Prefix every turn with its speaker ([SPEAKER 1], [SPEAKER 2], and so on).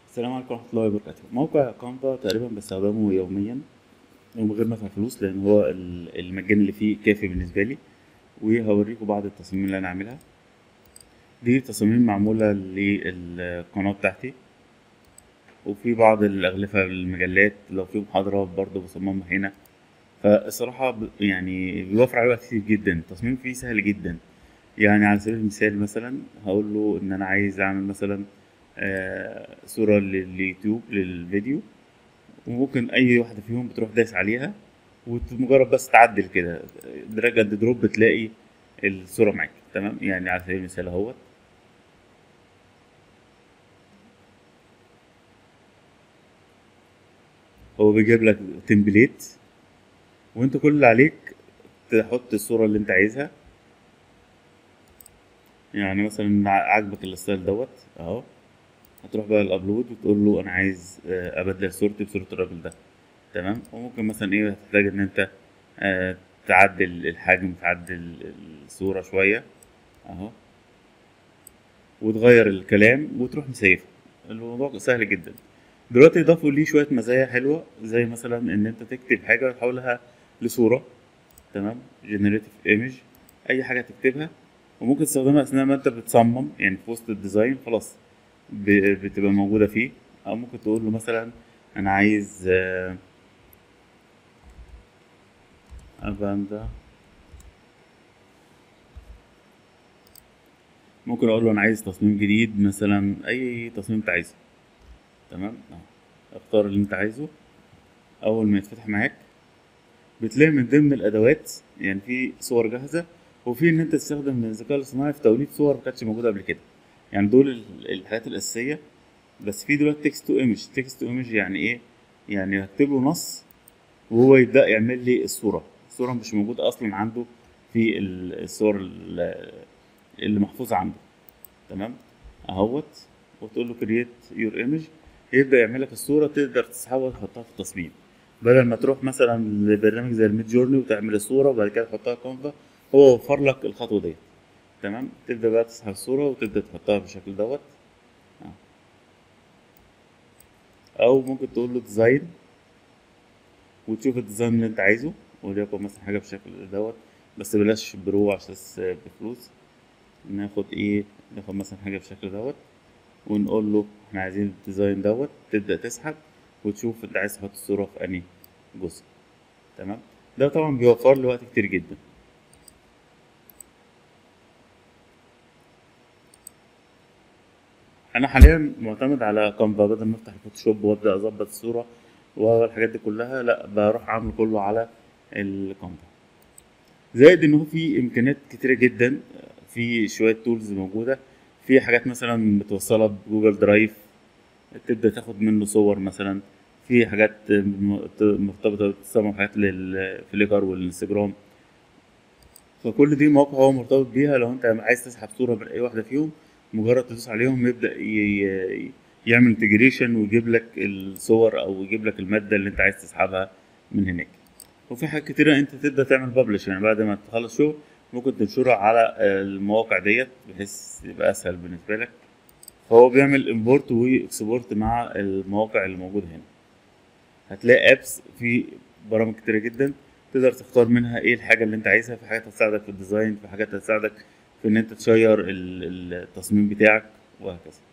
[SPEAKER 1] السلام عليكم ورحمة الله وبركاته موقع كانفا تقريبا بستخدمه يوميا ومن غير ما ادفع فلوس لان هو ال- المجاني اللي فيه كافي بالنسبة لي وهوريكم بعض التصاميم اللي انا عاملها دي تصاميم معمولة للقناة بتاعتي وفي بعض الأغلفة المجلات لو في محاضرة برضه بصممها هنا فالصراحة ب- يعني بيوفر علي وقت كتير جدا التصميم فيه سهل جدا يعني على سبيل المثال مثلا هقول له ان انا عايز اعمل مثلا آه، صورة لليوتيوب للفيديو وممكن اي واحدة فيهم بتروح دايس عليها ومجرد بس تعدل كده دراج اند دروب بتلاقي الصورة معاك تمام يعني على سبيل المثال اهوت هو بيجيب لك تمبليت وانت كل اللي عليك تحط الصورة اللي انت عايزها يعني مثلا عاجبك الستايل دوت اهو هتروح بقى الابلود وتقول له انا عايز آه، ابدل صورتي بصورة الراجل ده تمام وممكن مثلا ايه هتحتاج ان انت آه، تعدل الحجم تعدل الصورة شوية اهو وتغير الكلام وتروح مسيفه الموضوع سهل جدا دلوقتي اضافوا ليه شوية مزايا حلوة زي مثلا ان انت تكتب حاجة وتحولها لصورة تمام جنريتيف ايمج اي حاجة تكتبها وممكن تستخدمها اثناء ما انت بتصمم يعني في وسط الديزاين خلاص ب- بتبقى موجودة فيه او ممكن تقول له مثلا انا عايز آه، افاندا ممكن اقول له انا عايز تصميم جديد مثلا اي تصميم انت عايزه تمام اهو اختار اللي انت عايزه اول ما يتفتح معاك بتلاقي من ضمن الادوات يعني في صور جاهزه وفي ان انت تستخدم الذكاء الاصطناعي في توليد صور ما كانتش موجوده قبل كده يعني دول ال- الحاجات الاساسيه بس في دلوقتي تكست تو ايمج تكست تو ايمج يعني ايه يعني هكتب له نص وهو يبدا يعمل لي الصوره الصوره مش موجوده اصلا عنده في ال- الصور ال- اللي محفوظه عنده تمام اهوت وتقول له كرييت يور ايمج يبدا يعمل لك الصوره تقدر تسحبها وتحطها في التصميم بدل ما تروح مثلا لبرنامج زي الميد جورني وتعمل الصوره وبعد كده تحطها كونفا هو وفر لك الخطوه ديت تمام تبدا بقى تسحب الصوره وتبدا تحطها بالشكل دوت آه. او ممكن تقول له ديزاين وتشوف الديزاين اللي انت عايزه وليكن مثلا حاجه بالشكل دوت بس بلاش برو عشان بفلوس ناخد ايه ناخد مثلا حاجه بالشكل دوت ونقول له احنا عايزين الديزاين دوت تبدا تسحب وتشوف انت عايز تحط الصوره في انهي جزء تمام ده طبعا بيوفر لي وقت كتير جدا انا حاليا معتمد على كانفا بدل ما افتح الفوتوشوب وابدا اظبط الصوره والحاجات دي كلها لا بروح اعمل كله على الكانفا زائد ان هو في امكانيات كتيره جدا في شويه تولز موجوده في حاجات مثلا متوصله بجوجل درايف تبدا تاخد منه صور مثلا في حاجات م- مرتبطه بتصمم حاجات للفليكر والانستجرام فكل دي مواقع هو مرتبط بيها لو انت عايز تسحب صوره من اي واحده فيهم مجرد تدوس عليهم يبدا ي- ي- يعمل انتجريشن ويجيب لك الصور او يجيب لك الماده اللي انت عايز تسحبها من هناك وفي حاجات كتيرة انت تبدأ تعمل ببلش يعني بعد ما تخلص شغل ممكن تنشرها على المواقع ديت بحيث يبقى اسهل بالنسبة لك فهو بيعمل امبورت واكسبورت مع المواقع اللي موجودة هنا هتلاقي ابس في برامج كتيرة جدا تقدر تختار منها ايه الحاجة اللي انت عايزها في حاجات هتساعدك في الديزاين في حاجات هتساعدك في ان انت تشير ال- التصميم بتاعك وهكذا